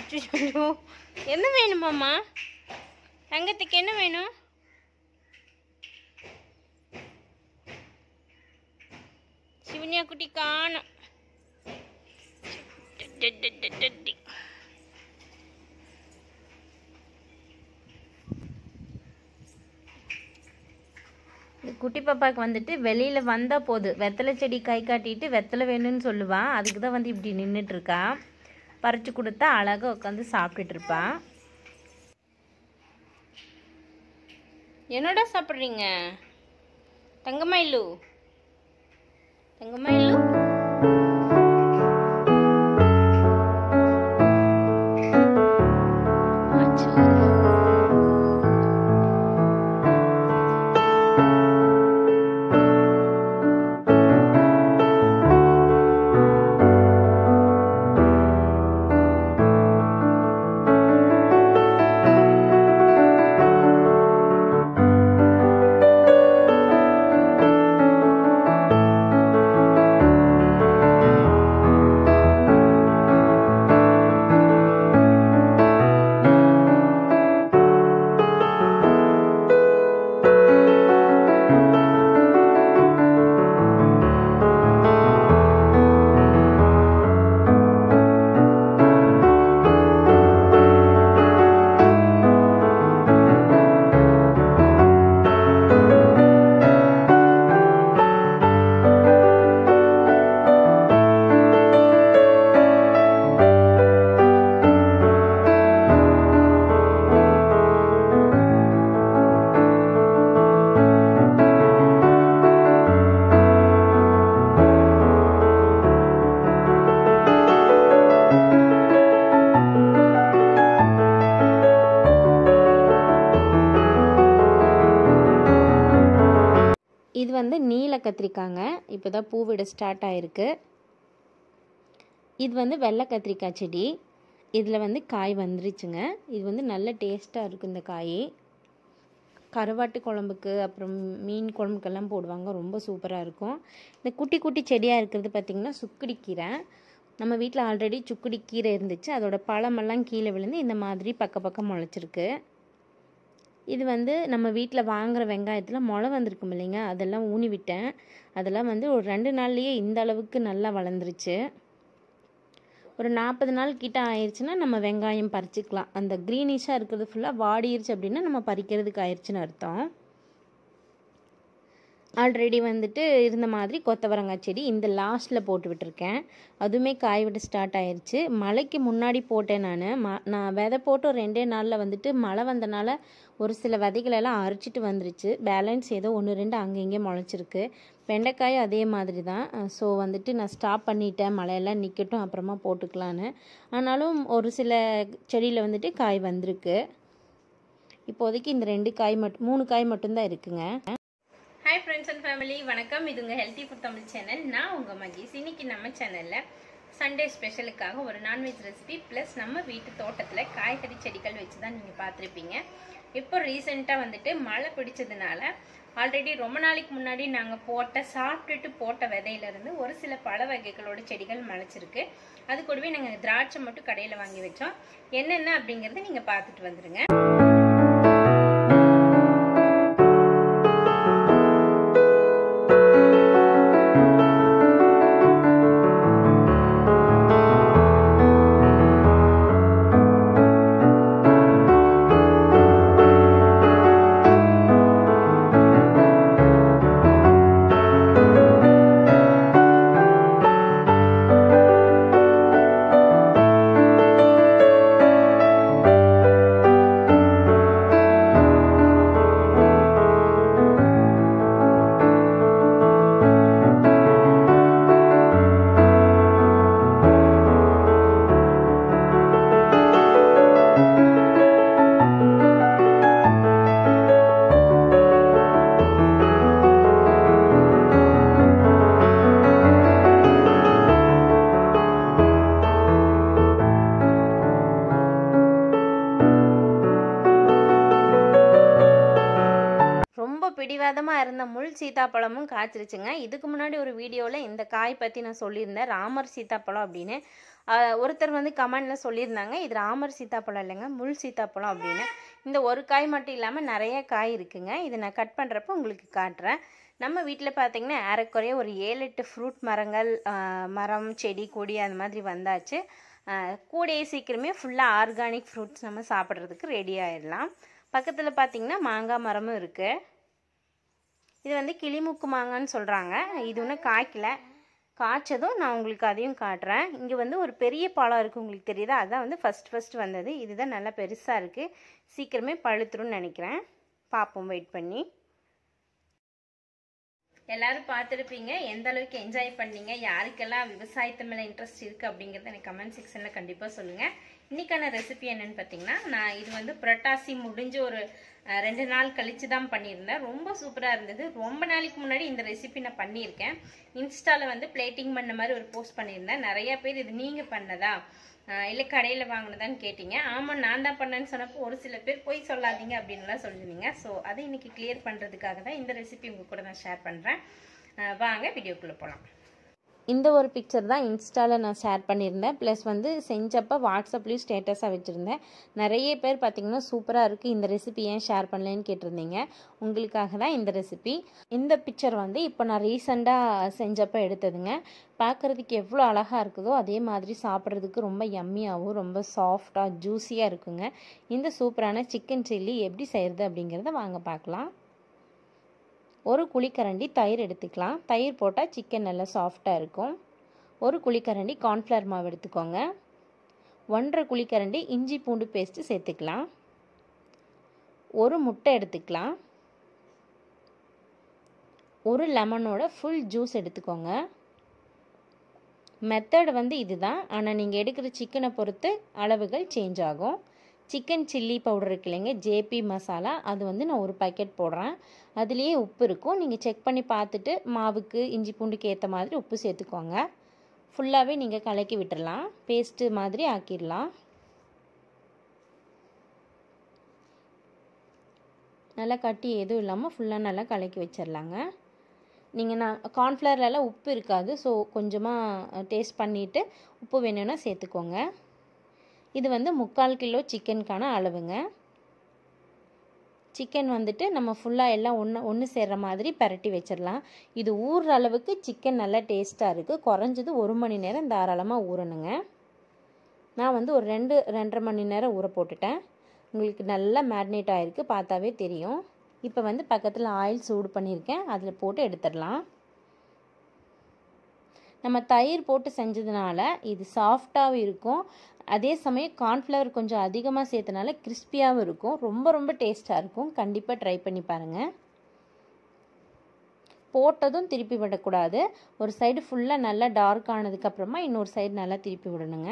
அச்சோ என்ன வேணுமாம்மா தங்கத்துக்கு என்ன வேணும் சிவனியா குட்டி காணும் இந்த குட்டி பாப்பாவுக்கு வந்துட்டு வெளியில் வந்தால் போதும் வெத்தலை செடி கை காட்டிட்டு வெத்தலை வேணும்னு சொல்லுவா அதுக்கு தான் வந்து இப்படி நின்றுட்டு இருக்கா பறித்து கொடுத்தா அழகாக உட்காந்து சாப்பிட்டுட்டு இருப்பா என்னடா சாப்பிட்றீங்க தங்கமயிலு தங்கமயிலு அச்சோ இது வந்து நீல கத்திரிக்காங்க இப்போ தான் பூவிட ஸ்டார்ட் ஆயிருக்கு இது வந்து வெள்ளை கத்திரிக்காய் செடி இதில் வந்து காய் வந்துருச்சுங்க இது வந்து நல்ல டேஸ்ட்டாக இருக்கும் இந்த காய் கருவாட்டு குழம்புக்கு அப்புறம் மீன் குழம்புக்கெல்லாம் போடுவாங்க ரொம்ப சூப்பராக இருக்கும் இந்த குட்டி குட்டி செடியாக இருக்கிறது பார்த்திங்கன்னா சுக்குடி கீரை நம்ம வீட்டில் ஆல்ரெடி சுக்குடி கீரை இருந்துச்சு அதோட பழமெல்லாம் கீழே விழுந்து இந்த மாதிரி பக்க பக்கம் முளைச்சிருக்கு இது வந்து நம்ம வீட்டில் வாங்குற வெங்காயத்தில் முளை வந்திருக்கும் இல்லைங்க அதெல்லாம் ஊனி விட்டேன் அதெல்லாம் வந்து ஒரு ரெண்டு நாள்லேயே இந்த அளவுக்கு நல்லா வளர்ந்துருச்சு ஒரு நாற்பது நாள் கிட்ட ஆயிடுச்சுன்னா நம்ம வெங்காயம் பறிச்சுக்கலாம் அந்த க்ரீனிஷாக இருக்கிறது ஃபுல்லாக வாடிருச்சு அப்படின்னா நம்ம பறிக்கிறதுக்கு ஆயிடுச்சுன்னு அர்த்தம் ஆல்ரெடி வந்துட்டு இருந்த மாதிரி கொத்தவரங்காய் செடி இந்த லாஸ்ட்டில் போட்டு விட்டுருக்கேன் அதுவுமே காய் விட ஸ்டார்ட் ஆயிடுச்சு மழைக்கு முன்னாடி போட்டேன் நான் ம நான் விதை போட்டு ஒரு ரெண்டே நாளில் வந்துட்டு மழை வந்தனால ஒரு சில விதைகளெல்லாம் அரிச்சிட்டு வந்துருச்சு பேலன்ஸ் ஏதோ ஒன்று ரெண்டு அங்கே இங்கே முளைச்சிருக்கு வெண்டைக்காய் அதே மாதிரி தான் ஸோ வந்துட்டு நான் ஸ்டாப் பண்ணிட்டேன் மழையெல்லாம் நிற்கட்டும் அப்புறமா போட்டுக்கலான்னு ஆனாலும் ஒரு சில செடியில் வந்துட்டு காய் வந்திருக்கு இப்போதைக்கு இந்த ரெண்டு காய் மட்டும் மூணு காய் மட்டும்தான் இருக்குங்க ஹாய் ஃப்ரெண்ட்ஸ் அண்ட் ஃபேமிலி வணக்கம் இது உங்கள் ஹெல்த்தி ஃபுட் தமிழ் சேனல் நான் உங்கள் மகேஷ் இன்னைக்கு நம்ம சேனலில் சண்டே ஸ்பெஷலுக்காக ஒரு நான்வெஜ் ரெசிபி ப்ளஸ் நம்ம வீட்டு தோட்டத்தில் காய்கறி செடிகள் வச்சு தான் நீங்கள் பார்த்துருப்பீங்க இப்போ ரீசெண்டாக வந்துட்டு மழை பிடிச்சதுனால ஆல்ரெடி ரொம்ப நாளைக்கு முன்னாடி நாங்கள் போட்ட சாப்பிட்டுட்டு போட்ட விதையிலேருந்து ஒரு சில பழ வகைகளோட செடிகள் முளைச்சிருக்கு அது கூடவே நாங்கள் திராட்சை மட்டும் கடையில் வாங்கி வச்சோம் என்னென்ன அப்படிங்கிறத நீங்கள் பார்த்துட்டு வந்துடுங்க ரொம்ப பிடிவாதமாக இருந்த முள் முள் சீத்தாப்பழமும் காய்ச்சிருச்சுங்க இதுக்கு முன்னாடி ஒரு வீடியோவில் இந்த காய் பற்றி நான் சொல்லியிருந்தேன் ராமர் சீத்தாப்பழம் அப்படின்னு ஆஹ் ஒருத்தர் வந்து கமெண்டில் சொல்லியிருந்தாங்க இது ராமர் சீத்தாப்பழம் இல்லைங்க முள் சீத்தாப்பழம் அப்படின்னு இந்த ஒரு காய் மட்டும் இல்லாமல் நிறைய காய் இருக்குங்க இதை நான் கட் பண்ணுறப்ப உங்களுக்கு காட்டுறேன் நம்ம வீட்டில் பார்த்தீங்கன்னா ஏறக்குறைய ஒரு ஏழு எட்டு ஃப்ரூட் மரங்கள் ஆஹ் மரம் செடி கொடி அந்த மாதிரி வந்தாச்சு ஆஹ் கூடயே சீக்கிரமே ஃபுல்லாக ஆர்கானிக் ஃப்ரூட்ஸ் நம்ம சாப்பிட்றதுக்கு ரெடி ஆயிடலாம் பக்கத்தில் பார்த்தீங்கன்னா மாங்காய் மரமும் இருக்குது இது வந்து கிளிமுக்கு மாங்கான்னு சொல்கிறாங்க இது ஒன்றும் காய்க்கல காய்ச்சதும் நான் உங்களுக்கு அதையும் காட்டுறேன் இங்கே வந்து ஒரு பெரிய பழம் இருக்குது உங்களுக்கு தெரியுதா அதான் வந்து ஃபஸ்ட் ஃபஸ்ட் வந்தது இதுதான் நல்லா பெருசாக இருக்குது சீக்கிரமே பழுத்துரும்னு நினைக்கிறேன் பார்ப்போம் வெயிட் பண்ணி எல்லாரும் பார்த்துருப்பீங்க எந்த அளவுக்கு என்ஜாய் பண்ணீங்க யாருக்கெல்லாம் விவசாயத்து மேலே இன்ட்ரெஸ்ட் இருக்குது அப்படிங்கிறத எனக்கு கமெண்ட் செக்ஷனில் கண்டிப்பாக சொல்லுங்கள் இன்றைக்கான ரெசிபி என்னன்னு பார்த்தீங்கன்னா நான் இது வந்து புரட்டாசி முடிஞ்சு ஒரு அஹ், ரெண்டு நாள் கழிச்சு தான் பண்ணியிருந்தேன் ரொம்ப சூப்பராக இருந்தது ரொம்ப நாளைக்கு முன்னாடி இந்த ரெசிபி நான் பண்ணியிருக்கேன் இன்ஸ்டாவில் வந்து பிளேட்டிங் பண்ண மாதிரி ஒரு போஸ்ட் பண்ணியிருந்தேன் நிறைய பேர் இது நீங்கள் பண்ணதா இல்லை கடையில் வாங்கினதான்னு கேட்டீங்க ஆமாம் நான் தான் பண்ணேன்னு சொன்னப்போ ஒரு சில பேர் போய் சொல்லாதீங்க அப்படின்லாம் சொல்லியிருந்தீங்க ஸோ அதை இன்னைக்கு கிளியர் பண்ணுறதுக்காக தான் இந்த ரெசிபி உங்கள் கூட நான் ஷேர் பண்ணுறேன் வாங்க வீடியோக்குள்ளே போகலாம் இந்த ஒரு பிக்சர் தான் இன்ஸ்டாவில் நான் ஷேர் பண்ணியிருந்தேன் ப்ளஸ் வந்து செஞ்சப்போ வாட்ஸ்அப்லேயும் ஸ்டேட்டஸாக வச்சுருந்தேன் நிறைய பேர் பார்த்தீங்கன்னா சூப்பராக இருக்குது இந்த ரெசிபி ஏன் ஷேர் பண்ணலன்னு கேட்டிருந்தீங்க உங்களுக்காக தான் இந்த ரெசிபி இந்த பிக்சர் வந்து இப்போ நான் ரீசெண்டாக செஞ்சப்போ எடுத்ததுங்க பார்க்குறதுக்கு எவ்வளோ அழகாக இருக்குதோ அதே மாதிரி சாப்பிட்றதுக்கு ரொம்ப யம்மியாகவும் ரொம்ப சாஃப்டாக ஜூஸியாக இருக்குங்க இந்த சூப்பரான சிக்கன் சில்லி எப்படி செய்கிறது அப்படிங்கிறத வாங்க பார்க்கலாம் ஒரு குழிக்கரண்டி தயிர் எடுத்துக்கலாம் தயிர் போட்டால் சிக்கன் நல்லா சாஃப்டாக இருக்கும் ஒரு குழிக்கரண்டி கார்ன்ஃப்ளவர் மாவு எடுத்துக்கோங்க ஒன்றரை குழிக்கரண்டி இஞ்சி பூண்டு பேஸ்ட்டு சேர்த்துக்கலாம் ஒரு முட்டை எடுத்துக்கலாம் ஒரு லெமனோட ஃபுல் ஜூஸ் எடுத்துக்கோங்க மெத்தட் வந்து இதுதான் ஆனால் நீங்கள் எடுக்கிற சிக்கனை பொறுத்து அளவுகள் சேஞ்ச் ஆகும் சிக்கன் சில்லி பவுடர் இருக்கு இல்லைங்க ஜேபி மசாலா அது வந்து நான் ஒரு பாக்கெட் போடுறேன் அதுலேயே உப்பு இருக்கும் நீங்கள் செக் பண்ணி பார்த்துட்டு மாவுக்கு இஞ்சி பூண்டுக்கு ஏற்ற மாதிரி உப்பு சேர்த்துக்கோங்க ஃபுல்லாகவே நீங்கள் கலக்கி விட்டுறலாம் பேஸ்ட்டு மாதிரி ஆக்கிடலாம் நல்லா கட்டி எதுவும் இல்லாமல் ஃபுல்லாக நல்லா கலக்கி வச்சிடலாங்க நீங்கள் நான் கார்ன்ஃப்ளவர்லலாம் உப்பு இருக்காது ஸோ கொஞ்சமாக டேஸ்ட் பண்ணிவிட்டு உப்பு வேணும்னா சேர்த்துக்கோங்க இது வந்து முக்கால் கிலோ சிக்கனுக்கான அளவுங்க சிக்கன் வந்துட்டு நம்ம ஃபுல்லாக எல்லாம் ஒன்று ஒன்று சேர்கிற மாதிரி பரட்டி வச்சிடலாம் இது ஊறுற அளவுக்கு சிக்கன் நல்லா டேஸ்ட்டாக இருக்குது குறைஞ்சது ஒரு மணி நேரம் தாராளமாக ஊறணுங்க நான் வந்து ஒரு ரெண்டு ரெண்டரை மணி நேரம் ஊற போட்டுட்டேன் உங்களுக்கு நல்லா மேரினேட் ஆகிருக்கு பார்த்தாவே தெரியும் இப்போ வந்து பக்கத்தில் ஆயில் சூடு பண்ணியிருக்கேன் அதில் போட்டு எடுத்துடலாம் நம்ம தயிர் போட்டு செஞ்சதுனால இது சாஃப்டாகவும் இருக்கும் அதே சமயம் கார்ன்ஃப்ளவர் கொஞ்சம் அதிகமாக சேர்த்தனால கிறிஸ்பியாகவும் இருக்கும் ரொம்ப ரொம்ப டேஸ்ட்டாக இருக்கும் கண்டிப்பாக ட்ரை பண்ணி பாருங்கள் போட்டதும் திருப்பி விடக்கூடாது ஒரு சைடு ஃபுல்லாக நல்லா டார்க் ஆனதுக்கப்புறமா இன்னொரு சைடு நல்லா திருப்பி விடணுங்க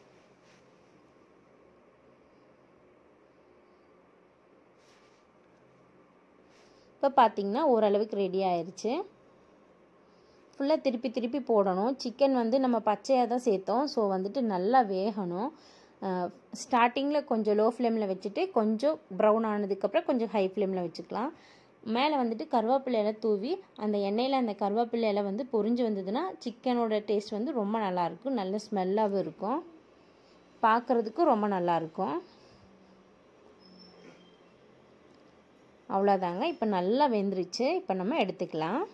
இப்போ பார்த்தீங்கன்னா ஓரளவுக்கு ரெடி ஆயிடுச்சு ஃபுல்லாக திருப்பி திருப்பி போடணும் சிக்கன் வந்து நம்ம பச்சையாக தான் சேர்த்தோம் ஸோ வந்துட்டு நல்லா வேகணும் ஸ்டார்டிங்கில் கொஞ்சம் லோ ஃப்ளேமில் வச்சுட்டு கொஞ்சம் ப்ரௌன் ஆனதுக்கப்புறம் கொஞ்சம் ஹை ஃப்ளேமில் வச்சுக்கலாம் மேலே வந்துட்டு கருவேப்பிலை இலை தூவி அந்த எண்ணெயில் அந்த கருவேப்பிலை இலை வந்து பொரிஞ்சு வந்ததுன்னா சிக்கனோட டேஸ்ட் வந்து ரொம்ப நல்லாயிருக்கும் நல்ல ஸ்மெல்லாகவும் இருக்கும் பார்க்குறதுக்கும் ரொம்ப நல்லாயிருக்கும் அவ்வளோதாங்க இப்போ நல்லா வெந்துருச்சு இப்போ நம்ம எடுத்துக்கலாம்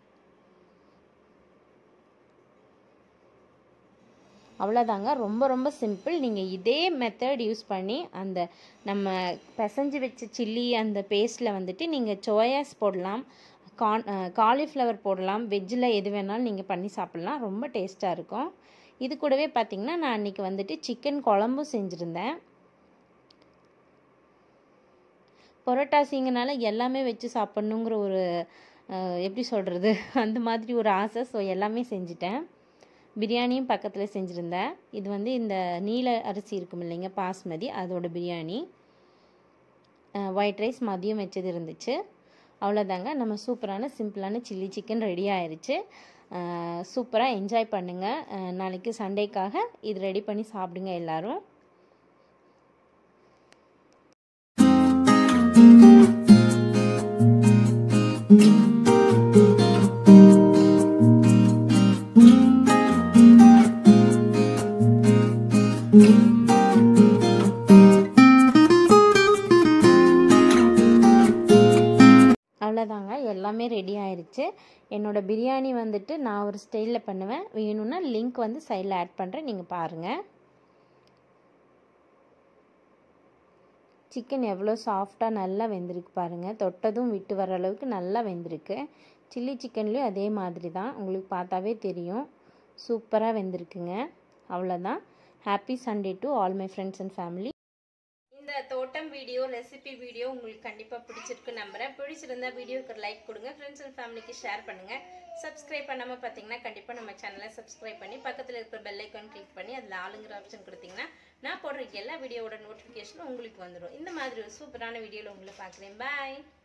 அவ்வளோதாங்க ரொம்ப ரொம்ப சிம்பிள் நீங்கள் இதே மெத்தட் யூஸ் பண்ணி அந்த நம்ம பிசைஞ்சு வச்ச சில்லி அந்த பேஸ்ட்டில் வந்துட்டு நீங்கள் சோயாஸ் போடலாம் கான் காலிஃப்ளவர் போடலாம் வெஜ்ஜில் எது வேணாலும் நீங்கள் பண்ணி சாப்பிட்லாம் ரொம்ப டேஸ்ட்டாக இருக்கும் இது கூடவே பார்த்திங்கன்னா நான் அன்றைக்கி வந்துட்டு சிக்கன் குழம்பும் செஞ்சுருந்தேன் பொரோட்டாசிங்கனால எல்லாமே வச்சு சாப்பிட்ணுங்கிற ஒரு எப்படி சொல்கிறது அந்த மாதிரி ஒரு ஆசை ஸோ எல்லாமே செஞ்சுட்டேன் பிரியாணியும் பக்கத்தில் செஞ்சுருந்தேன் இது வந்து இந்த நீல அரிசி இருக்கும் இல்லைங்க பாஸ்மதி அதோட பிரியாணி ஒயிட் ரைஸ் மதியம் வச்சது இருந்துச்சு அவ்வளோதாங்க நம்ம சூப்பரான சிம்பிளான சில்லி சிக்கன் ரெடி ஆயிடுச்சு சூப்பராக என்ஜாய் பண்ணுங்கள் நாளைக்கு சண்டேக்காக இது ரெடி பண்ணி சாப்பிடுங்க எல்லோரும் thank you அவ்வளோதாங்க எல்லாமே ரெடி ஆயிருச்சு என்னோடய பிரியாணி வந்துட்டு நான் ஒரு ஸ்டைலில் பண்ணுவேன் வேணும்னா லிங்க் வந்து சைடில் ஆட் பண்ணுறேன் நீங்கள் பாருங்கள் சிக்கன் எவ்வளோ சாஃப்டாக நல்லா வெந்திருக்கு பாருங்கள் தொட்டதும் விட்டு வர அளவுக்கு நல்லா வெந்திருக்கு சில்லி சிக்கன்லேயும் அதே மாதிரி தான் உங்களுக்கு பார்த்தாவே தெரியும் சூப்பராக வெந்திருக்குங்க அவ்வளோதான் happy Sunday to all my friends and family இந்த தோட்டம் வீடியோ ரெசிபி வீடியோ உங்களுக்கு கண்டிப்பாக பிடிச்சிருக்கு நம்புறேன் பிடிச்சிருந்தா வீடியோக்கு லைக் கொடுங்க ஃப்ரெண்ட்ஸ் அண்ட் ஃபேமிலிக்கு ஷேர் பண்ணுங்க சப்ஸ்கிரைப் பண்ணாமல் பார்த்தீங்கன்னா கண்டிப்பாக நம்ம சேனலை சப்ஸ்கிரைப் பண்ணி பக்கத்தில் இருக்கிற பெல் ஐக்கான் கிளிக் பண்ணி அதில் ஆளுங்கிற ஆப்ஷன் கொடுத்தீங்கன்னா நான் போடுற எல்லா வீடியோவோட நோட்டிஃபிகேஷனும் உங்களுக்கு வந்துடும் இந்த மாதிரி ஒரு சூப்பரான வீடியோவில் உங்களை பார்க்குறேன் பாய்